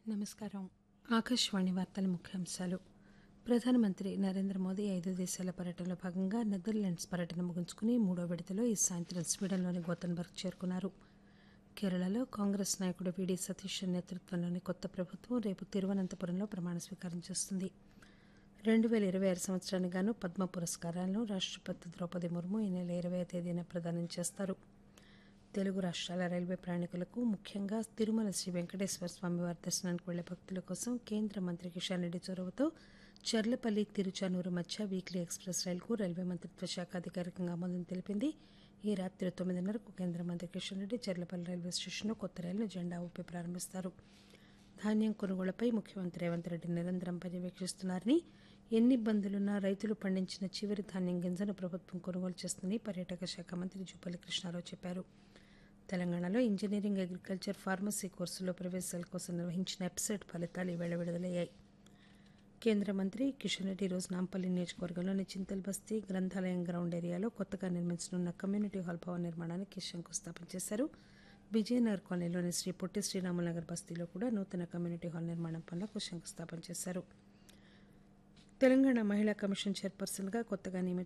నమస్కారం ఆకాశవాణి వార్తల ముఖ్యాంశాలు ప్రధానమంత్రి నరేంద్ర మోదీ ఐదు దేశాల పర్యటనలో భాగంగా నెదర్లాండ్స్ పర్యటన ముగించుకుని మూడో విడతలో ఈ సాయంత్రం స్వీడన్లోని గోతన్బర్గ్ చేరుకున్నారు కేరళలో కాంగ్రెస్ నాయకుడు విడి సతీష్ నేతృత్వంలోని కొత్త ప్రభుత్వం రేపు తిరువనంతపురంలో ప్రమాణ స్వీకారం చేస్తుంది రెండు వేల ఇరవై ఆరు సంవత్సరానికి గాను పద్మ పురస్కారాలను రాష్టపతి ద్రౌపది ముర్ము ఈ నెల ఇరవై తేదీన ప్రదానం చేస్తారు తెలుగు రాష్ట్రాల రైల్వే ప్రయాణికులకు ముఖ్యంగా తిరుమల శ్రీ వెంకటేశ్వర స్వామి వారి దర్శనానికి వెళ్లే భక్తుల కోసం కేంద్ర మంత్రి కిషన్ రెడ్డి చొరవతో చర్లపల్లి తిరుచానూరు మధ్య వీక్లీ ఎక్స్ప్రెస్ రైలుకు రైల్వే మంత్రిత్వ శాఖ అధికారికంగా ఆమోదం తెలిపింది ఈ రాత్రి తొమ్మిదిన్నరకు కేంద్ర మంత్రి కిషన్ రెడ్డి చర్లపల్లి రైల్వే స్టేషన్లో కొత్త రైలును జెండా ఊపి ప్రారంభిస్తారు ధాన్యం కొనుగోళ్లపై ముఖ్యమంత్రి రేవంత్ రెడ్డి నిరంతరం పర్యవేక్షిస్తున్నారని ఎన్ని ఇబ్బందులున్నా రైతులు పండించిన చివరి ధాన్యం గింజను ప్రభుత్వం కొనుగోలు చేస్తుందని పర్యాటక శాఖ మంత్రి జూపల్లి కృష్ణారావు చెప్పారు తెలంగాణలో ఇంజనీరింగ్ అగ్రికల్చర్ ఫార్మసీ కోర్సుల్లో ప్రవేశాల కోసం నిర్వహించిన ఎప్సెట్ ఫలితాలు ఈవేళ విడుదలయ్యాయి కేంద్ర మంత్రి కిషన్ రెడ్డి ఈరోజు నాంపల్లి నియోజకవర్గంలోని చింతల్ బస్తీ గ్రంథాలయం గ్రౌండ్ ఏరియాలో కొత్తగా నిర్మించనున్న కమ్యూనిటీ హాల్ భవన నిర్మాణానికి శంకుస్థాపన చేశారు విజయనగర్ కాలనీలోని శ్రీ పొట్టి శ్రీరాములు నగర్ బస్తీలో కూడా నూతన కమ్యూనిటీ హాల్ నిర్మాణం పనులకు శంకుస్థాపన చేశారు తెలంగాణ మహిళా కమిషన్ చైర్పర్సన్గా కొత్తగా నియమించిన